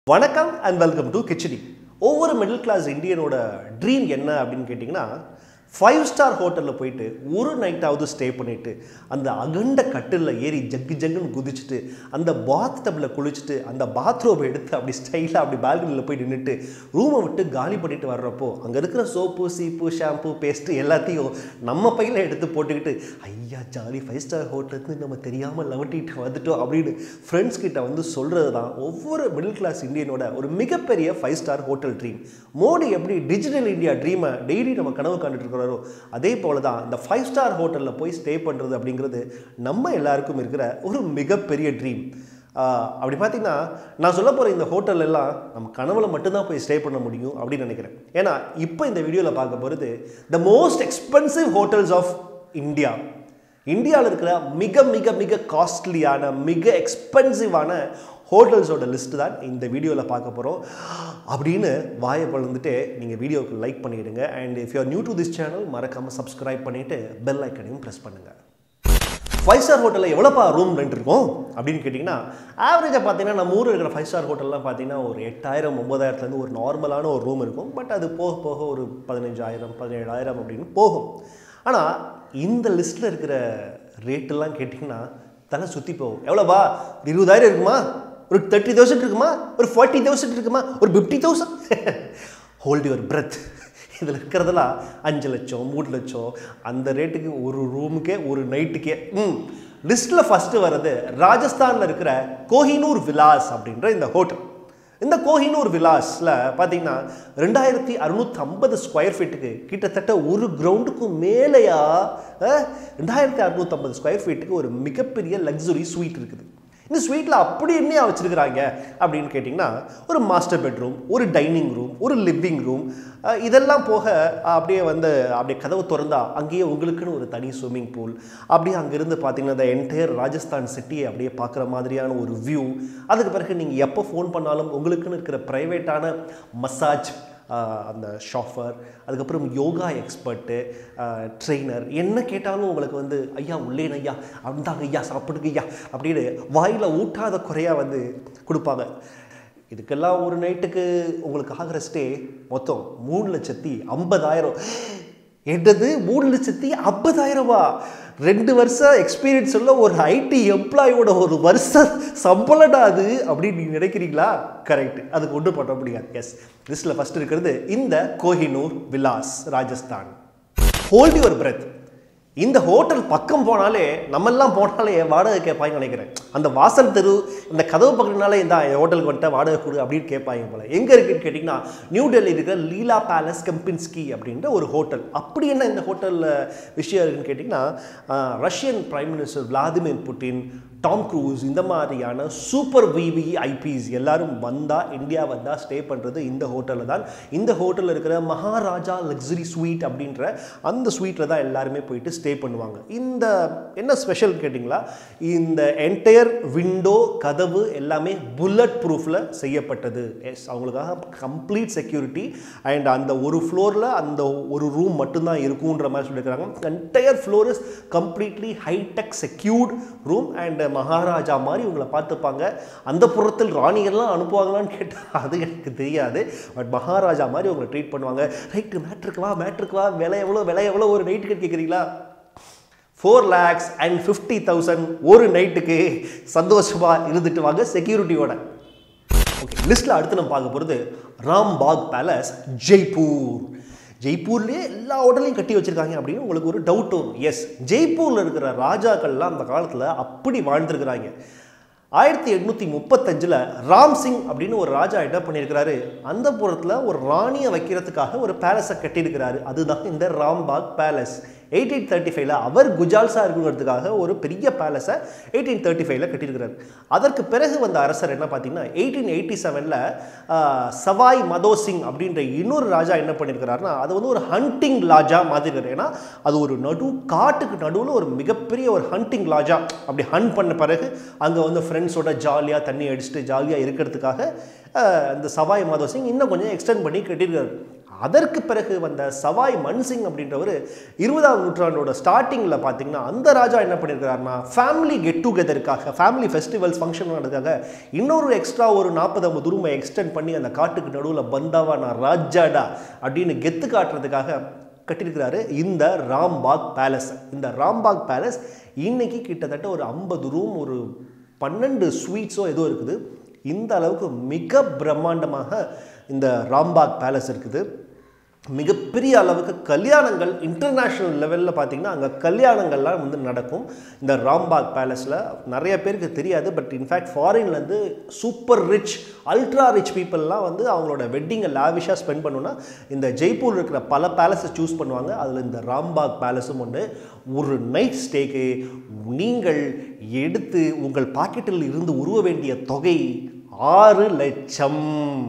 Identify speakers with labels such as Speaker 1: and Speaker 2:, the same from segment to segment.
Speaker 1: வணக்கம் and welcome to khichdi ஒவ்வொரு middle class இந்தியனோட dream என்ன அப்படின்னு கேட்டிங்கன்னா ஃபைவ் ஸ்டார் ஹோட்டலில் போயிட்டு ஒரு நைட்டாவது ஸ்டே பண்ணிட்டு அந்த அகண்ட கட்டிலில் ஏறி ஜக்கு ஜக்குன்னு குதிச்சுட்டு அந்த பாத் டப்பில் குளிச்சுட்டு அந்த பாத்ரூமை எடுத்து அப்படி ஸ்டைலாக அப்படி பால்கனியில் போய் நின்றுட்டு ரூமை விட்டு காலி பண்ணிட்டு வர்றப்போ அங்கே இருக்கிற சோப்பு சீப்பு ஷாம்பு பேஸ்ட்டு எல்லாத்தையும் நம்ம பையில எடுத்து போட்டுக்கிட்டு ஐயா ஜாலி ஃபைவ் ஸ்டார் ஹோட்டலுக்கு நம்ம தெரியாமல் லவட்டிட்டு வந்துட்டோம் அப்படின்னு ஃப்ரெண்ட்ஸ் கிட்ட வந்து சொல்கிறது தான் ஒவ்வொரு மிடில் கிளாஸ் இந்தியனோட ஒரு மிகப்பெரிய five star hotel dream Modi எப்படி டிஜிட்டல் இந்தியா ட்ரீமை டெய்லி நம்ம கனவு காண்டுட்டு இருக்கிறாரோ அதே போல தான் இந்த ஃபைவ் ஸ்டார் ஹோட்டலில் போய் ஸ்டே பண்ணுறது அப்படிங்கிறது நம்ம எல்லாருக்கும் இருக்கிற ஒரு மிகப்பெரிய ட்ரீம் அப்படி பார்த்தீங்கன்னா நான் சொல்ல போகிற இந்த ஹோட்டல் எல்லாம் நம்ம கனவுல மட்டும்தான் போய் ஸ்டே பண்ண முடியும் அப்படின்னு நினைக்கிறேன் ஏன்னா இப்போ இந்த வீடியோவில் பார்க்க போகிறது the most expensive hotels of India இந்தியாவில் இருக்கிற மிக மிக மிக காஸ்ட்லியான மிக எக்ஸ்பென்சிவான ஹோட்டல்ஸோட லிஸ்ட் தான் இந்த வீடியோவில் பார்க்க போகிறோம் அப்படின்னு வாயை பழந்துட்டு நீங்கள் வீடியோவுக்கு லைக் பண்ணிவிடுங்க and if you new to this channel மறக்காமல் சப்ஸ்கிரைப் பண்ணிவிட்டு பெல் ஐக்கனையும் ப்ரெஸ் பண்ணுங்கள் ஃபைவ் ஸ்டார் ஹோட்டலில் எவ்வளோப்பா ரூம் ரெண்ட் இருக்கும் அப்படின்னு கேட்டிங்கன்னா ஆவரேஜாக பார்த்தீங்கன்னா நம்ம ஊரில் இருக்கிற ஃபைவ் ஸ்டார் ஹோட்டல்லாம் பார்த்தீங்கன்னா ஒரு எட்டாயிரம் ஒம்பதாயிரத்துலேருந்து ஒரு நார்மலான ஒரு ரூம் இருக்கும் பட் அது போக போக ஒரு பதினஞ்சாயிரம் பதினேழாயிரம் அப்படின்னு போகும் ஆனால் இந்த லிஸ்ட்டில் இருக்கிற ரேட்டெல்லாம் கேட்டிங்கன்னா தலை சுற்றி போகும் எவ்வளோவா இருபதாயிரம் இருக்குமா ஒரு தேர்ட்டி தௌசண்ட் இருக்குமா ஒரு ஃபார்ட்டி தௌசண்ட் இருக்குமா ஒரு fifty thousand hold your breath இதில் இருக்கிறதெல்லாம் அஞ்சு லட்சம் மூணு லட்சம் அந்த ரேட்டுக்கு ஒரு ரூமுக்கே ஒரு நைட்டுக்கே ம் லிஸ்ட்டில் ஃபஸ்ட்டு வர்றது ராஜஸ்தானில் இருக்கிற கோஹினூர் விலாஸ் அப்படின்ற இந்த ஹோட்டல் இந்த கோஹினூர் விலாஸில் பார்த்தீங்கன்னா ரெண்டாயிரத்தி அறுநூற்றி ஐம்பது ஸ்கொயர் ஃபீட்டுக்கு கிட்டத்தட்ட ஒரு கிரவுண்டுக்கும் மேலேயா அஹ், ரெண்டாயிரத்தி அறுநூற்றம்பது ஸ்கொயர் ஃபீட்டுக்கு ஒரு மிகப்பெரிய லக்ஸுரி ஸ்வீட் இருக்குது இந்த ஸ்வீட்டில் அப்படி என்ன வச்சுருக்கிறாங்க அப்படின்னு கேட்டிங்கன்னா ஒரு மாஸ்டர் பெட்ரூம் ஒரு டைனிங் ரூம் ஒரு லிவிங் ரூம் இதெல்லாம் போக அப்படியே வந்து அப்படியே கதவு திறந்தா அங்கேயே உங்களுக்குன்னு ஒரு தனி ஸ்விம்மிங் பூல் அப்படியே அங்கேருந்து பார்த்தீங்கன்னா இந்த என்டையர் ராஜஸ்தான் சிட்டியை அப்படியே பார்க்குற மாதிரியான ஒரு வியூ அதுக்கு பிறகு நீங்கள் எப்போ ஃபோன் பண்ணாலும் உங்களுக்குன்னு இருக்கிற ப்ரைவேட்டான மசாஜ் ஆஹ் அந்த ஷாஃபர் அதுக்கப்புறம் யோகா எக்ஸ்பர்ட்டு ட்ரெயினர் என்ன கேட்டாலும் உங்களுக்கு வந்து ஐயா உள்ளேன் ஐயா அந்தாங்க ஐயா சாப்பிடுங்க ஐயா அப்படின்னு வாயில் ஊட்டாத குறையாக வந்து கொடுப்பாங்க இதுக்கெல்லாம் ஒரு நைட்டுக்கு உங்களுக்கு ஆகிற ஸ்டே மொத்தம் மூணு லட்சத்தி ஐம்பதாயிரம் என்னது மூணு லட்சத்தி ஐம்பதாயிரமா ரெண்டு வருஷம் எக்ஸ்பீரியன்ஸ் உள்ள ஒரு ஐடி எம்ப்ளாயோட ஒரு வருஷ சம்பளடா அது அப்படின்னு நீங்கள் நினைக்கிறீங்களா கரெக்ட் அதுக்கு ஒன்றும் பண்ண முடியாது எஸ் லிஸ்ட்டில் ஃபஸ்ட் இருக்கிறது இந்த Kohinoor Vilas Rajasthan hold your breath இந்த ஹோட்டல் பக்கம் போனாலே நம்மெல்லாம் போனாலே வாடகை கேட்பாங்க நினைக்கிறேன் அந்த வாசல் தெரு இந்த கதவு பக்கத்தினாலே இந்த ஹோட்டலுக்கு வந்துட்டு வாடகை கொடு அப்படின்னு கேட்பாங்க போல எங்கே இருக்குன்னு கேட்டிங்கன்னா நியூ டெல்லி இருக்கிற லீலா பேலஸ் கம்பின்ஸ்கி அப்படின்ற ஒரு ஹோட்டல் அப்படி என்ன இந்த ஹோட்டலில் விஷயம் இருக்குன்னு கேட்டிங்கன்னா ah, Russian prime minister Vladimir Putin Tom Cruise இந்த மாதிரியான சூப்பர் விவி ஐபிஸ் எல்லாரும் வந்தால் இந்தியா வந்தால் ஸ்டே பண்ணுறது இந்த ஹோட்டலில் தான் இந்த ஹோட்டலில் இருக்கிற மகாராஜா லக்ஸுரி ஸ்வீட் அப்படின்ற அந்த ஸ்வீட்டில் தான் எல்லாருமே போயிட்டு ஸ்டே பண்ணுவாங்க இந்த என்ன ஸ்பெஷல் கேட்டிங்களா இந்த என்டையர் விண்டோ கதவு எல்லாமே புல்லட் ப்ரூஃபில் செய்யப்பட்டது எஸ் அவங்களுக்காக கம்ப்ளீட் செக்யூரிட்டி அண்ட் அந்த ஒரு ஃப்ளோரில் அந்த ஒரு ரூம் மட்டும்தான் இருக்குன்ற மாதிரி சொல்லியிருக்கிறாங்க entire floor is completely hi-tech secured room and maharaja மாதிரி உங்களை பார்த்துப்பாங்க அந்த புறத்தில் ராணிகள்லாம் அனுப்புவாங்களான்னு கேட்டால் அது எனக்கு தெரியாது பட் மகாராஜா மாதிரி உங்களை ட்ரீட் பண்ணுவாங்க ரைட்டு மேட்ருக்கு வா மேட்ருக்கு வா விலை எவ்வளோ விலை எவ்வளோ ஒரு நைட்டுக்கு கேட்குறீங்களா four lakhs and fifty thousand ஒரு நைட்டுக்கு சந்தோஷமாக இருந்துட்டு வாங்க செக்யூரிட்டியோட ஓகே லிஸ்ட்டில் அடுத்து நம்ம பார்க்க போகிறது ராம்பாக் பேலஸ் ஜெய்ப்பூர் ஜெய்ப்பூர்லேயே எல்லா ஹோட்டலையும் கட்டி வச்சிருக்காங்க அப்படின்னு உங்களுக்கு ஒரு டவுட் வரும் எஸ் ஜெய்ப்பூரில் இருக்கிற ராஜாக்கள்லாம் அந்த காலத்தில் அப்படி வாழ்ந்துருக்கிறாங்க ஆயிரத்தி எட்நூற்றி முப்பத்தஞ்சில் ராம் சிங் அப்படின்னு ஒரு ராஜா என்ன பண்ணியிருக்கிறாரு அந்த புறத்தில் ஒரு ராணியை வைக்கிறதுக்காக ஒரு பேலஸை கட்டியிருக்கிறாரு அதுதான் இந்த ராம்பாக் பேலஸ் எயிட்டீன் தேர்ட்டி ஃபைவ்ல அவர் குஜால்ஸாக இருக்குங்கிறதுக்காக ஒரு பெரிய பேலஸை எயிட்டீன் தேர்ட்டி ஃபைவ்ல கட்டியிருக்கிறார் அதற்கு பிறகு வந்த அரசர் என்ன பார்த்தீங்கன்னா எயிட்டீன் எயிட்டி செவனில் சவாய் மதோ சிங் அப்படின்ற இன்னொரு ராஜா என்ன பண்ணியிருக்கிறாருன்னா அது வந்து ஒரு ஹண்டிங் லாஜா மாதிரி ஏன்னா அது ஒரு நடு காட்டுக்கு நடுவில் ஒரு மிகப்பெரிய ஒரு ஹண்டிங் லாஜா அப்படி ஹண்ட் பண்ண பிறகு அங்கே வந்து ஃப்ரெண்ட்ஸோட ஜாலியாக தண்ணி அடிச்சுட்டு ஜாலியாக இருக்கிறதுக்காக ஆஹ், இந்த சவாய் மாதவ் சிங் இன்னும் கொஞ்சம் எக்ஸ்டெண்ட் பண்ணி கட்டியிருக்காரு அதற்கு பிறகு வந்த சவாய் மன்சிங் அப்படின்றவர் இருபதாம் நூற்றாண்டோட ஸ்டார்டிங்கில் பார்த்தீங்கன்னா அந்த ராஜா என்ன பண்ணியிருக்கிறாருன்னா ஃபேமிலி கெட் டுகெதருக்காக ஃபேமிலி ஃபெஸ்டிவல்ஸ் ஃபங்க்ஷன் நடக்காக இன்னொரு எக்ஸ்ட்ரா ஒரு நாற்பது ஐம்பது ரூமை எக்ஸ்டெண்ட் பண்ணி அந்த காட்டுக்கு நடுவில் பந்தாவா நான் ராஜாடா அப்படின்னு கெத்து காட்டுறதுக்காக கட்டியிருக்கிறாரு இந்த ராம்பாக் பேலஸ் இந்த ராம்பாக் பேலஸ் இன்னைக்கு கிட்டத்தட்ட ஒரு ஐம்பது ரூம் ஒரு பன்னெண்டு ஸ்வீட்ஸோ ஏதோ இருக்குது இந்த அளவுக்கு மிக பிரம்மாண்டமாக இந்த ராம்பாக் பேலஸ் இருக்குது மிகப்பெரிய அளவுக்கு கல்யாணங்கள் இன்டர்நேஷ்னல் லெவலில் பார்த்தீங்கன்னா அங்கே கல்யாணங்கள்லாம் வந்து நடக்கும் இந்த ராம்பாக் பேலஸில் நிறைய பேருக்கு தெரியாது பட் இன்ஃபேக்ட் ஃபாரின்லேருந்து சூப்பர் ரிச் அல்ட்ரா ரிச் பீப்புளெலாம் வந்து அவங்களோட வெட்டிங்கை லாவிஷாக ஸ்பெண்ட் பண்ணுன்னா இந்த ஜெய்ப்பூர் இருக்கிற பல பேலஸை சூஸ் பண்ணுவாங்க அதில் இந்த ராம்பாக் பேலஸும் ஒன்று ஒரு நைட் ஸ்டேக்கு நீங்கள் எடுத்து உங்கள் பாக்கெட்டில் இருந்து உருவ வேண்டிய தொகை ஆறு லட்சம்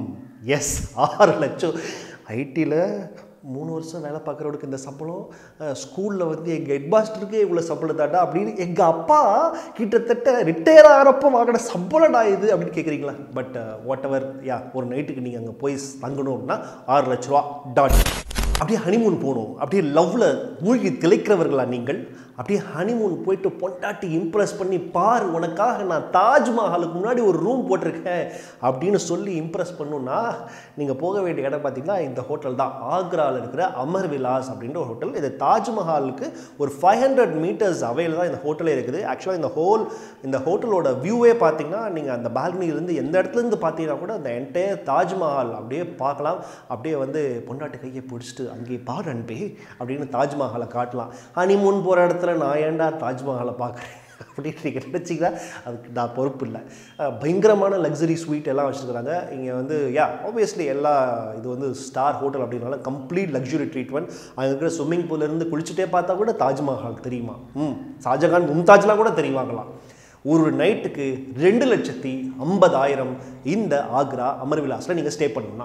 Speaker 1: எஸ் ஆறு லட்சம் ஐடியில் மூணு வருஷம் வேலை பார்க்குறவனுக்கு இந்த சம்பளம் ஸ்கூலில் வந்து எங்கள் ஹெட் மாஸ்டருக்கு இவ்வளோ சம்பளம் தாண்டா அப்படின்னு எங்கள் அப்பா கிட்டத்தட்ட ரிட்டையர் ஆகிறப்ப வாங்கின சம்பளம்டா இது அப்படின்னு கேட்குறீங்களா பட் வாட் எவர் யா ஒரு நைட்டுக்கு நீங்கள் அங்கே போய் தங்கணும்னா ஆறு லட்ச ரூபா டாட் அப்படியே ஹனிமூன் போகணும் அப்படியே லவ்வில் மூழ்கி திளைக்கிறவர்களா நீங்கள் அப்படியே ஹனிமூன் போயிட்டு பொண்டாட்டி இம்ப்ரெஸ் பண்ணி பார் உனக்காக நான் தாஜ்மஹாலுக்கு முன்னாடி ஒரு ரூம் போட்டிருக்கேன் அப்படின்னு சொல்லி இம்ப்ரெஸ் பண்ணுன்னா நீங்கள் போக வேண்டிய இடம் பார்த்தீங்கன்னா இந்த ஹோட்டல் தான் ஆக்ராவில் இருக்கிற அமர் விலாஸ் அப்படின்ற ஒரு ஹோட்டல் இது தாஜ்மஹாலுக்கு ஒரு ஃபைவ் ஹண்ட்ரட் மீட்டர்ஸ் அவையில் தான் இந்த ஹோட்டலே இருக்குது ஆக்சுவலாக இந்த ஹோல் இந்த ஹோட்டலோட வியூவே பார்த்தீங்கன்னா நீங்கள் அந்த பால்கனியிலேருந்து எந்த இடத்துலேருந்து பார்த்தீங்கன்னா கூட அந்த என்டையர் தாஜ்மஹால் அப்படியே பார்க்கலாம் அப்படியே வந்து பொண்டாட்டி கையை பிடிச்சிட்டு அங்கே பாரு அன்பே அப்படின்னு தாஜ்மஹாலை காட்டலாம் ஹனிமூன் போகிற இடத்துல நான் ஏன்டா தாஜ்மஹாலை பார்க்குறேன் அப்படின்னு நீங்கள் நினச்சிங்கன்னா அதுக்கு நான் பொறுப்பு இல்லை அஹ் பயங்கரமான லக்ஸரி ஸ்வீட் எல்லாம் வச்சுருக்காங்க இங்கே வந்து யா ஆப்வியஸ்லி எல்லா இது வந்து ஸ்டார் ஹோட்டல் அப்படின்னால கம்ப்ளீட் லக்ஸுரி ட்ரீட்மெண்ட் அங்கே இருக்கிற ஸ்விம்மிங் பூல்லேருந்து குளிச்சுட்டே பார்த்தா கூட தாஜ்மஹால் தெரியுமா ம் ஷாஜகான் மும்தாஜ்லாம் கூட தெரியுவாங்களாம் ஒரு நைட்டுக்கு ரெண்டு லட்சத்தி ஐம்பதாயிரம் இந்த ஆக்ரா அமர் விலாஸில் நீங்கள் ஸ்டே பண்ணணும்னா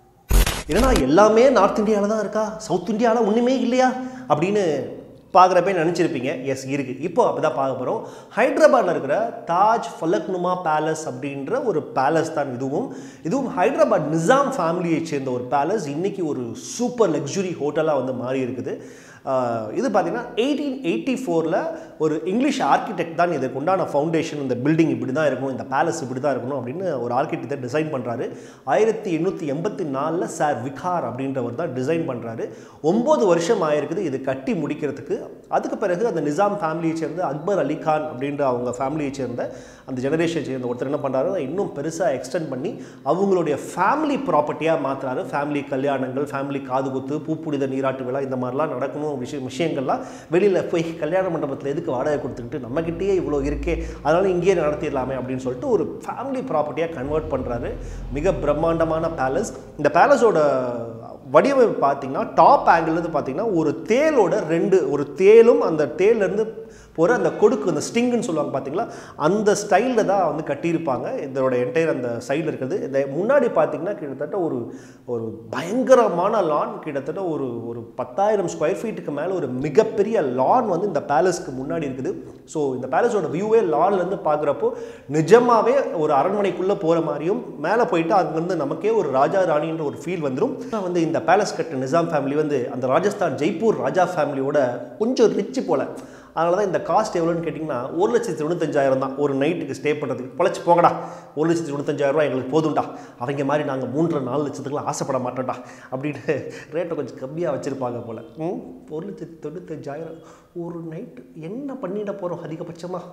Speaker 1: என்னடா எல்லாமே நார்த் இந்தியாவில் தான் இருக்கா சவுத் இந்தியாவில் ஒன்றுமே இல்லையா அப்படின்னு பார்க்குறப்ப நினச்சிருப்பீங்க எஸ் இருக்குது இப்போ அப்படி தான் பார்க்க போகிறோம் ஹைதராபாத்தில் இருக்கிற தாஜ் ஃபலக்னுமா பேலஸ் அப்படின்ற ஒரு பேலஸ் தான் இதுவும் இதுவும் ஹைதராபாத் நிசாம் ஃபேமிலியை சேர்ந்த ஒரு பேலஸ் இன்றைக்கி ஒரு சூப்பர் லக்ஸுரி ஹோட்டலாக வந்து மாறி இருக்குது ஆஹ் இது பார்த்தீங்கன்னா எயிட்டீன் எயிட்டி ஃபோரில் ஒரு இங்கிலீஷ் ஆர்கிடெக்ட் தான் இதுக்கு உண்டான ஃபவுண்டேஷன் இந்த பில்டிங் இப்படி தான் இருக்கணும் இந்த பேலஸ் இப்படி தான் இருக்கணும் அப்படின்னு ஒரு ஆர்கிடெக்டை டிசைன் பண்ணுறாரு ஆயிரத்தி எண்ணூற்றி எண்பத்தி நாலில் சார் விகார் அப்படின்றவர் தான் டிசைன் பண்ணுறாரு ஒம்பது வருஷம் ஆயிருக்குது இது கட்டி முடிக்கிறதுக்கு அதுக்கு பிறகு அந்த நிசாம் ஃபேமிலியை சேர்ந்த அக்பர் அலி கான் அப்படின்ற அவங்க ஃபேமிலியை சேர்ந்த அந்த ஜெனரேஷன் சேர்ந்த ஒருத்தர் என்ன பண்ணுறாரு அதை இன்னும் பெருசாக எக்ஸ்டெண்ட் பண்ணி அவங்களுடைய ஃபேமிலி ப்ராப்பர்ட்டியாக மாற்றுறாரு ஃபேமிலி கல்யாணங்கள் ஃபேமிலி காதுகுத்து பூப்புனித நீராட்டு விழா இந்த மாதிரிலாம் நடக்கணும் விஷயம் விஷயங்கள்லாம் வெளியில் போய் கல்யாண மண்டபத்தில் எதுக்கு வாடகை கொடுத்துக்கிட்டு நம்மக்கிட்டேயே இவ்வளோ இருக்கே அதனால் இங்கேயே நடத்திடலாமே அப்படின்னு சொல்லிட்டு ஒரு ஃபேமிலி ப்ராப்பர்ட்டியாக கன்வெர்ட் பண்ணுறாரு மிக பிரம்மாண்டமான பேலஸ் இந்த பேலஸோட வடிவமைப்பு பார்த்தீங்கன்னா டாப் ஆங்கிள்லேருந்து பார்த்தீங்கன்னா ஒரு தேலோட ரெண்டு ஒரு தேலும் அந்த தேல்லேருந்து போகிற அந்த கொடுக்கு அந்த ஸ்டிங்குன்னு சொல்லுவாங்க பார்த்தீங்களா அந்த ஸ்டைலில் தான் வந்து கட்டியிருப்பாங்க இதோட என்டையர் அந்த சைடில் இருக்கிறது இந்த முன்னாடி பார்த்தீங்கன்னா கிட்டத்தட்ட ஒரு ஒரு பயங்கரமான லான் கிட்டத்தட்ட ஒரு ஒரு பத்தாயிரம் ஸ்கொயர் ஃபீட்டுக்கு மேலே ஒரு மிகப்பெரிய லான் வந்து இந்த பேலஸ்க்கு முன்னாடி இருக்குது ஸோ இந்த பேலஸோட வியூவே லான்லேருந்து பார்க்குறப்போ நிஜமாகவே ஒரு அரண்மனைக்குள்ளே போகிற மாதிரியும் மேலே போயிட்டு அங்கேருந்து நமக்கே ஒரு ராஜா ராணின்ற ஒரு ஃபீல் வந்துடும் வந்து இந்த பேலஸ் கட்ட நிசாம் ஃபேமிலி வந்து அந்த ராஜஸ்தான் ஜெய்ப்பூர் ராஜா ஃபேமிலியோட கொஞ்சம் ரிச்சு போல் அதனால தான் இந்த காஸ்ட் எவ்வளோன்னு கேட்டிங்கன்னா ஒரு லட்சத்தி தொண்ணூத்தஞ்சாயிரம் தான் ஒரு நைட்டுக்கு ஸ்டே பண்ணுறதுக்கு பொழைச்சி போங்கடா ஒரு லட்சத்தி தொண்ணூத்தஞ்சாயிரம் ரூபா எங்களுக்கு போதும்டா அவங்க மாதிரி நாங்கள் மூன்றரை நாலு லட்சத்துக்குலாம் ஆசைப்பட மாட்டோம்டா அப்படின்னு ரேட்டை கொஞ்சம் கம்மியாக வச்சுருப்பாங்க போல் ம் ஒரு லட்சத்தி தொண்ணூத்தஞ்சாயிரம் ஒரு நைட்டு என்ன பண்ணிட போகிறோம் அதிகபட்சமாக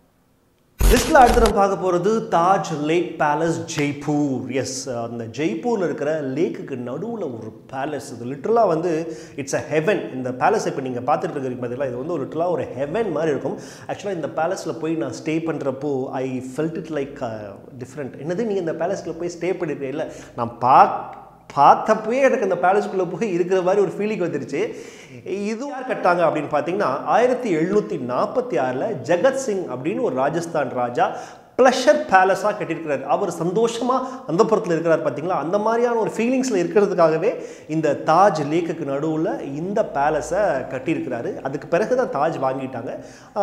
Speaker 1: லிஸ்ட்டில் அடுத்து நம்ம பார்க்க போகிறது Taj lake palace Jaipur yes அந்த ஜெய்ப்பூரில் இருக்கிற லேக்குக்கு நடுவில் ஒரு பேலஸ் இது லிட்டரலாக வந்து இட்ஸ் அ ஹெவன் இந்த பேலஸ் இப்போ நீங்கள் பார்த்துட்டு இருக்கிறீங்க பார்த்தீங்களா இது வந்து ஒரு லிட்டரலாக ஒரு ஹெவன் மாதிரி இருக்கும் ஆக்சுவலாக இந்த பேலஸில் போய் நான் ஸ்டே பண்ணுறப்போ I felt it like different என்னது நீங்கள் இந்த பேலஸில் போய் ஸ்டே பண்ணிருக்கீங்க இல்லை நான் பார்க்க பார்த்தப்பவே எனக்கு அந்த பேலஸ்குள்ளே போய் இருக்கிற மாதிரி ஒரு ஃபீலிங் வந்துருச்சு இது யார் கட்டாங்க அப்படின்னு பார்த்தீங்கன்னா ஆயிரத்தி எழுநூற்றி நாற்பத்தி ஆறில் ஜெகத் சிங் அப்படின்னு ஒரு ராஜஸ்தான் ராஜா ப்ளஷர் பேலஸாக கட்டியிருக்கிறார் அவர் சந்தோஷமாக அந்த புறத்தில் இருக்கிறார் பார்த்தீங்களா அந்த மாதிரியான ஒரு ஃபீலிங்ஸில் இருக்கிறதுக்காகவே இந்த தாஜ் லேக்குக்கு நடுவில் இந்த பேலஸை கட்டியிருக்கிறாரு அதுக்கு பிறகு தான் தாஜ் வாங்கிட்டாங்க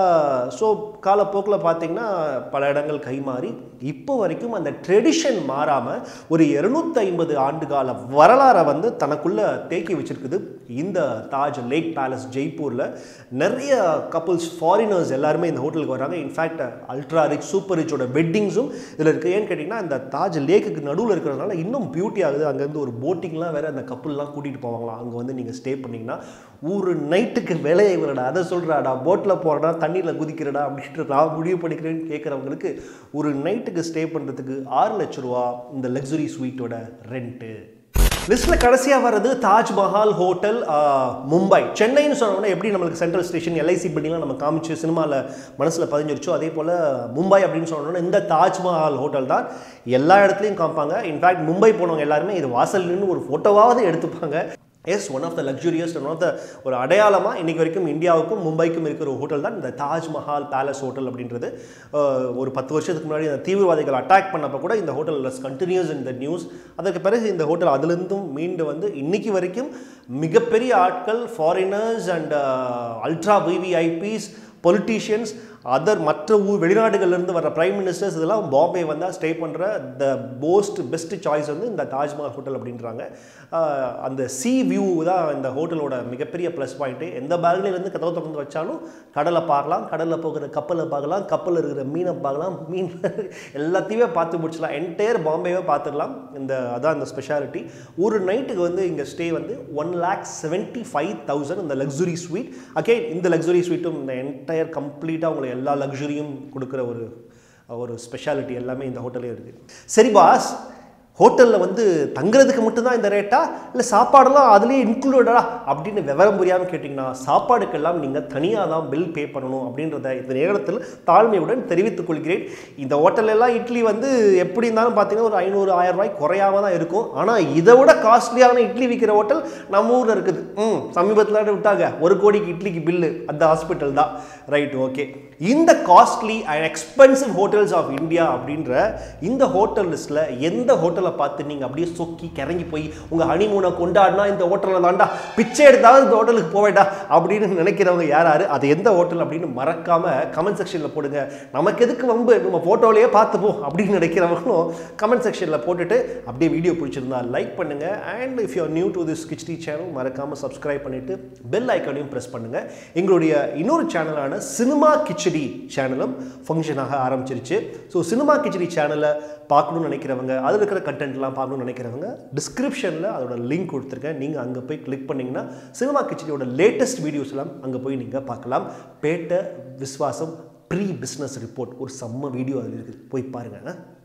Speaker 1: ஸோ காலப்போக்கில் பார்த்தீங்கன்னா பல இடங்கள் கைமாறி இப்போ வரைக்கும் அந்த ட்ரெடிஷன் மாறாமல் ஒரு இருநூத்தி ஐம்பது ஆண்டு கால வரலாறை வந்து தனக்குள்ள தேக்கி வச்சிருக்குது இந்த தாஜ் லேக் பேலஸ் ஜெய்ப்பூரில் நிறைய கப்புள்ஸ் ஃபாரினர்ஸ் எல்லாருமே இந்த ஹோட்டலுக்கு வராங்க இன்ஃபேக்ட் அல்ட்ரா ரிச் சூப்பர் ரிச்சோட வெட்டிங்ஸும் இதில் இருக்குது ஏன்னு கேட்டிங்கன்னா இந்த தாஜ் லேக்குக்கு நடுவில் இருக்கிறதுனால இன்னும் பியூட்டி ஆகுது அங்கேருந்து ஒரு போட்டிங்லாம் வேறு அந்த கப்புல்லாம் கூட்டிகிட்டு போவாங்களாம் அங்கே வந்து நீங்கள் ஸ்டே பண்ணிங்கன்னா ஒரு நைட்டுக்கு விலையை விடடா அதை சொல்கிறாடா போட்டில் போகிறடா தண்ணியில் குதிக்கிறடா அப்படின்ட்டு நான் முடிவு பண்ணிக்கிறேன்னு கேட்குறவங்களுக்கு ஒரு நைட்டுக்கு ஸ்டே பண்ணுறதுக்கு ஆறு லட்ச ரூபா இந்த லக்ஸுரி ஸ்வீட்டோட ரெண்ட்டு லிஸ்ட்டில் கடைசியாக வர்றது தாஜ்மஹால் ஹோட்டல் மும்பை சென்னைன்னு சொன்னோன்னா எப்படி நம்மளுக்கு சென்ட்ரல் ஸ்டேஷன் எல்ஐசி பில்டிங்லாம் நம்ம காமிச்சு சினிமாவில் மனசில் பதிஞ்சிருச்சோ அதே போல் மும்பை அப்படின்னு சொன்னோன்னா இந்த தாஜ்மஹால் ஹோட்டல் தான் எல்லா இடத்துலையும் காமிப்பாங்க இன்ஃபேக்ட் மும்பை போனவங்க எல்லாருமே இது வாசல் நின்று ஒரு ஃபோட்டோவாவது எடுத்துப்பாங்க yes one of the luxurious one of the ஒரு அடையாளமாக இன்றைக்கி வரைக்கும் இந்தியாவுக்கும் மும்பைக்கும் இருக்கிற ஒரு ஹோட்டல் தான் இந்த தாஜ்மஹால் பேலஸ் ஹோட்டல் அப்படின்றது அஹ், ஒரு பத்து வருஷத்துக்கு முன்னாடி அந்த தீவிரவாதிகள் அட்டாக் பண்ணப்போ கூட இந்த ஹோட்டல் கண்டினியூஸ் இந்த நியூஸ் அதற்கு பிறகு இந்த ஹோட்டல் அதிலிருந்தும் மீண்டு வந்து இன்னைக்கு வரைக்கும் மிகப்பெரிய ஆட்கள் foreigners and ultra VVIPs politicians other மற்ற ஊர் வெளிநாடுகள்லேருந்து வர பிரைம் மினிஸ்டர்ஸ் இதெல்லாம் பாம்பே வந்தால் ஸ்டே பண்ணுற த மோஸ்ட் பெஸ்ட் சாய்ஸ் வந்து இந்த தாஜ்மஹால் ஹோட்டல் அப்படின்றாங்க ஆஹ் அந்த சி வியூ தான் இந்த ஹோட்டலோட மிகப்பெரிய ப்ளஸ் பாயிண்ட்டு எந்த பேக்லேருந்து கதவை திறந்து வச்சாலும் கடலை பார்க்கலாம் கடலில் போகிற கப்பலை பார்க்கலாம் கப்பலில் இருக்கிற மீனை பார்க்கலாம் மீன் எல்லாத்தையுமே பார்த்து முடிச்சலாம் என்டையர் பாம்பேவே பார்த்துடலாம் இந்த அதான் இந்த ஸ்பெஷாலிட்டி ஒரு நைட்டுக்கு வந்து இங்கே ஸ்டே வந்து one lakh seventy five thousand இந்த லக்ஸுரி ஸ்வீட் அகெயின் இந்த லக்ஸுரி ஸ்வீட்டும் இந்த என்டையர் கம்ப்ளீட்டாக உங்களுக்கு எல்லா லக்ஸுரியும் கொடுக்குற ஒரு ஒரு ஸ்பெஷாலிட்டி எல்லாமே இந்த ஹோட்டலே இருக்குது சரி பாஸ் ஹோட்டலில் வந்து தங்குறதுக்கு மட்டும்தான் இந்த ரேட்டா இல்லை சாப்பாடெல்லாம் அதுலேயே இன்க்ளூடடா அப்படின்னு விவரம் புரியாமல் கேட்டிங்கன்னா சாப்பாடுக்கெல்லாம் நீங்கள் தனியாக தான் பில் பே பண்ணணும் அப்படின்றத இந்த நேரத்தில் தாழ்மையுடன் தெரிவித்துக் கொள்கிறேன் இந்த ஹோட்டல்ல எல்லாம் இட்லி வந்து எப்படி இருந்தாலும் பார்த்தீங்கன்னா ஒரு ஐநூறு ஆயிரம் ரூபாய் குறையாம தான் இருக்கும் ஆனால் இதை விட காஸ்ட்லியான இட்லி விற்கிற ஹோட்டல் நம்ம ஊரில் இருக்குது ம் சமீபத்தில் விட்டாங்க ஒரு கோடிக்கு இட்லிக்கு பில்லு அந்த ஹாஸ்பிட்டல் தான் ரைட் ஓகே இந்த costly and expensive hotels of India அப்படின்ற இந்த ஹோட்டல் லிஸ்ட்டில் எந்த ஹோட்டலை பார்த்து நீங்கள் அப்படியே சொக்கி கிறங்கி போய் உங்கள் ஹனிமூனை கொண்டாடினா இந்த ஹோட்டலில் தாண்டா பிச்சை எடுத்தாவது இந்த ஹோட்டலுக்கு போவேடா அப்படின்னு நினைக்கிறவங்க யார் யார் அது எந்த ஹோட்டல் அப்படின்னு மறக்காமல் கமெண்ட் செக்ஷனில் போடுங்க நமக்கு எதுக்கு வம்பு நம்ம ஃபோட்டோலேயே பார்த்துப்போம் அப்படின்னு நினைக்கிறவங்களும் கமெண்ட் செக்ஷனில் போட்டுட்டு அப்படியே வீடியோ பிடிச்சிருந்தா லைக் பண்ணுங்கள் and if you new to this Khichdi channel மறக்காமல் சப்ஸ்கிரைப் பண்ணிவிட்டு பெல் ஐக்கானையும் ப்ரெஸ் பண்ணுங்கள் எங்களுடைய இன்னொரு சேனலான சினிமா கிச்சடி சேனலும் ஃபங்க்ஷனாக ஆரம்பிச்சிருச்சு ஸோ சினிமா கிச்சடி சேனலை பார்க்கணும்னு நினைக்கிறவங்க அதில் இருக்கிற கண்டென்ட்லாம் பார்க்கணும்னு நினைக்கிறவங்க டிஸ்கிரிப்ஷனில் அதோட லிங்க் கொடுத்துருக்கேன் நீங்கள் அங்கே போய் கிளிக் பண்ணிங்கன்னா சினிமா கிச்சடியோட லேட்டஸ்ட் வீடியோஸ் எல்லாம் அங்கே போய் நீங்கள் பார்க்கலாம் Petta Viswasam pre business report ஒரு செம்ம வீடியோ அதில் இருக்குது போய் பாருங்கள்